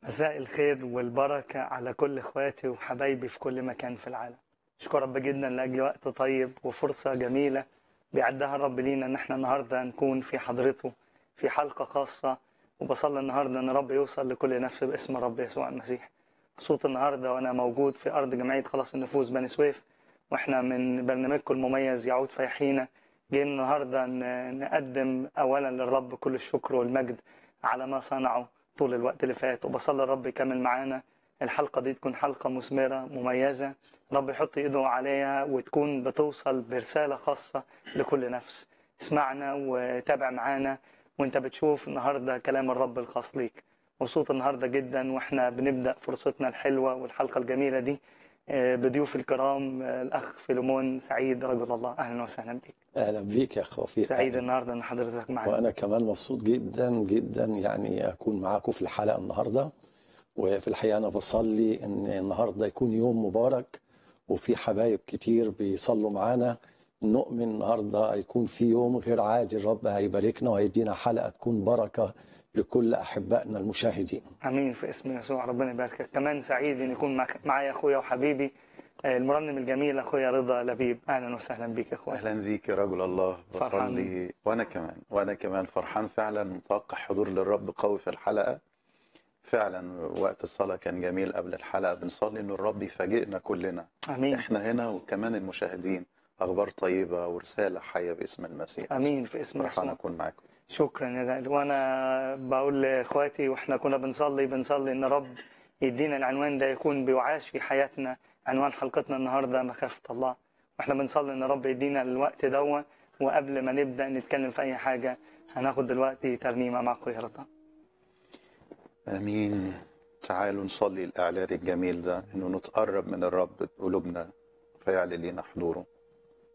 مساء الخير والبركة على كل اخواتي وحبايبي في كل مكان في العالم اشكر رب جدا لاجل وقت طيب وفرصة جميلة بيعدها الرب لينا ان احنا النهاردة نكون في حضرته في حلقة خاصة وبصلي النهاردة ان رب يوصل لكل نفس باسم رب يسوع المسيح مبسوط النهاردة وانا موجود في ارض جمعية خلاص النفوس بني سويف واحنا من برنامجكم المميز يعود في حينا جايين النهارده ن- نقدم اولا للرب كل الشكر والمجد على ما صنعه طول الوقت اللي فات وبصلي الرب يكمل معانا الحلقه دي تكون حلقه مثمره مميزه رب يحط ايده عليها وتكون بتوصل برساله خاصه لكل نفس اسمعنا وتابع معانا وانت بتشوف النهارده كلام الرب الخاص ليك مبسوط النهارده جدا واحنا بنبدا فرصتنا الحلوه والحلقه الجميله دي آه، بضيوف الكرام آه، الاخ فيلمون سعيد رجل الله اهلا وسهلا بك اهلا بيك يا اخ وفيق سعيد أهلاً. النهارده ان حضرتك معانا وانا كمان مبسوط جدا جدا يعني اكون معاكم في الحلقه النهارده وفي الحقيقه انا بصلي ان النهارده يكون يوم مبارك وفي حبايب كتير بيصلوا معانا نؤمن النهارده هيكون في يوم غير عادي الرب هيباركنا وهيدينا حلقه تكون بركه لكل احبائنا المشاهدين امين في اسم يسوع ربنا يباركك كمان سعيد ان يكون معك- معايا اخويا وحبيبي آه، المرنم الجميل اخويا رضا لبيب اهلا وسهلا بيك يا اخويا اهلا بيك يا رجل الله فرحان. بصلي وانا كمان وانا كمان فرحان فعلا متوقع حضور للرب قوي في الحلقه فعلا وقت الصلاه كان جميل قبل الحلقه بنصلي ان الرب يفاجئنا كلنا امين احنا هنا وكمان المشاهدين اخبار طيبه ورساله حيه باسم المسيح امين في اسم فرحان يسوع اكون معاكم شكرا يا غالي وانا بقول لاخواتي واحنا كنا بنصلي بنصلي ان رب يدينا العنوان ده يكون بيعاش في حياتنا عنوان حلقتنا النهارده مخافه الله واحنا بنصلي ان رب يدينا الوقت دوا وقبل ما نبدا نتكلم في اي حاجه هناخد دلوقتي ترنيمه مع اخويا رضا امين تعالوا نصلي الاعلان الجميل ده انه نتقرب من الرب بقلوبنا فيعلن لينا حضوره